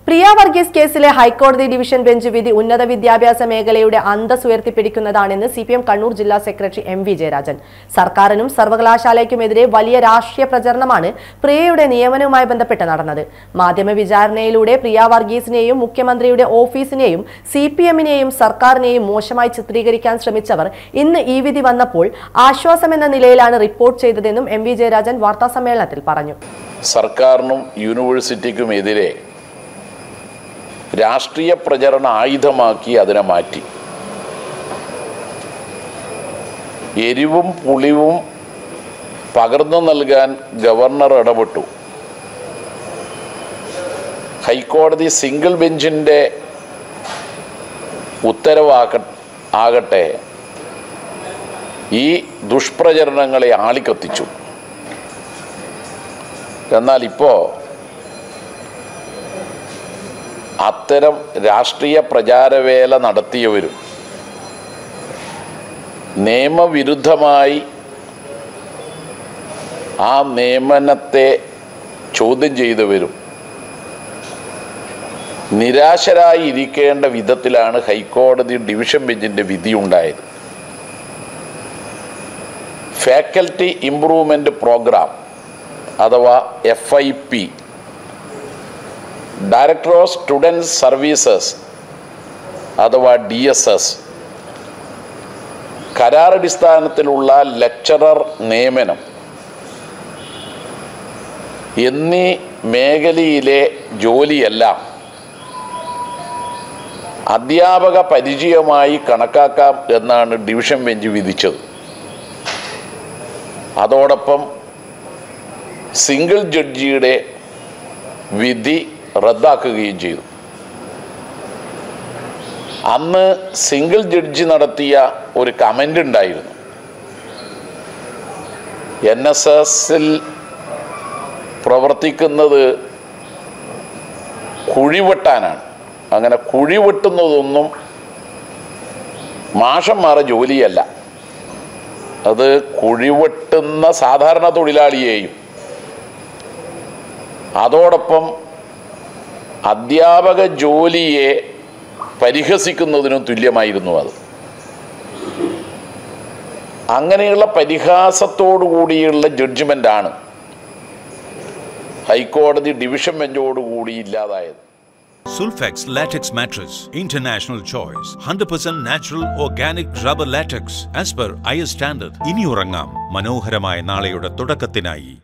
പ്രിയ വർഗീസ് കേസിലെ ഹൈക്കോടതി division bench വിധി ഉന്നത വിദ്യാഭ്യാസ മേഖലയുടെ അന്തസ് ഉയർത്തിപ്പിടിക്കുന്നതാണെന്ന് സി പി എം കണ്ണൂർ ജില്ലാ സെക്രട്ടറി എം വി ജയരാജൻ സർക്കാരിനും സർവകലാശാലയ്ക്കുമെതിരെ വലിയ രാഷ്ട്രീയ പ്രചരണമാണ് പ്രിയയുടെ നിയമനവുമായി ബന്ധപ്പെട്ട് നടന്നത് മാധ്യമ വിചാരണയിലൂടെ പ്രിയ വർഗീസിനെയും മുഖ്യമന്ത്രിയുടെ ഓഫീസിനെയും സി പി എമ്മിനെയും സർക്കാരിനെയും മോശമായി ചിത്രീകരിക്കാൻ ശ്രമിച്ചവർ ഇന്ന് ഈ വിധി വന്നപ്പോൾ ആശ്വാസമെന്ന നിലയിലാണ് റിപ്പോർട്ട് ചെയ്തതെന്നും എം വി ജയരാജൻ വാർത്താസമ്മേളനത്തിൽ പറഞ്ഞു സർക്കാരിനും യൂണിവേഴ്സിറ്റിക്കുമെതിരെ രാഷ്ട്രീയ പ്രചരണ ആയുധമാക്കി അതിനെ മാറ്റി എരിവും പുളിവും പകർന്നു നൽകാൻ ഗവർണർ ഇടപെട്ടു ഹൈക്കോടതി സിംഗിൾ ബെഞ്ചിൻ്റെ ഉത്തരവാക ആകട്ടെ ഈ ദുഷ്പ്രചരണങ്ങളെ ആളിക്കത്തിച്ചു എന്നാൽ ഇപ്പോൾ അത്തരം രാഷ്ട്രീയ പ്രചാരവേല നടത്തിയവരും നിയമവിരുദ്ധമായി ആ നിയമനത്തെ ചോദ്യം ചെയ്തവരും നിരാശരായി ഇരിക്കേണ്ട വിധത്തിലാണ് ഹൈക്കോടതി ഡിവിഷൻ ബെഞ്ചിൻ്റെ വിധിയുണ്ടായത് ഫാക്കൽറ്റി ഇംപ്രൂവ്മെൻ്റ് പ്രോഗ്രാം അഥവാ F I P director of student services അഥവാ ഡി എസ് എസ് കരാറടിസ്ഥാനത്തിലുള്ള ലെക്ചറർ നിയമനം എന്നീ മേഖലയിലെ ജോലിയെല്ലാം അധ്യാപക പരിചയമായി കണക്കാക്കാം എന്നാണ് ഡിവിഷൻ ബെഞ്ച് വിധിച്ചത് അതോടൊപ്പം സിംഗിൾ ജഡ്ജിയുടെ വിധി റദ്ദാക്കുകയും ചെയ്തു അന്ന് സിംഗിൾ ജഡ്ജി നടത്തിയ ഒരു കമൻ്റ് ഉണ്ടായിരുന്നു എൻ എസ് എസിൽ പ്രവർത്തിക്കുന്നത് കുഴിവെട്ടാനാണ് അങ്ങനെ കുഴിവെട്ടുന്നതൊന്നും മാഷന്മാരെ ജോലിയല്ല അത് കുഴിവെട്ടുന്ന സാധാരണ തൊഴിലാളിയെയും അതോടൊപ്പം അധ്യാപക ജോലിയെ പരിഹസിക്കുന്നതിനും തുല്യമായിരുന്നു അത് അങ്ങനെയുള്ള പരിഹാസത്തോടു കൂടിയുള്ള ജഡ്ജ്മെൻ്റാണ് ഹൈക്കോടതി ഡിവിഷൻ ബെഞ്ചോടുകൂടി ഇല്ലാതായത് Sulfax Latex Mattress, International Choice. 100% natural organic rubber latex as per IS standard. ഇനി ഉറങ്ങാം മനോഹരമായ നാളെയുടെ തുടക്കത്തിനായി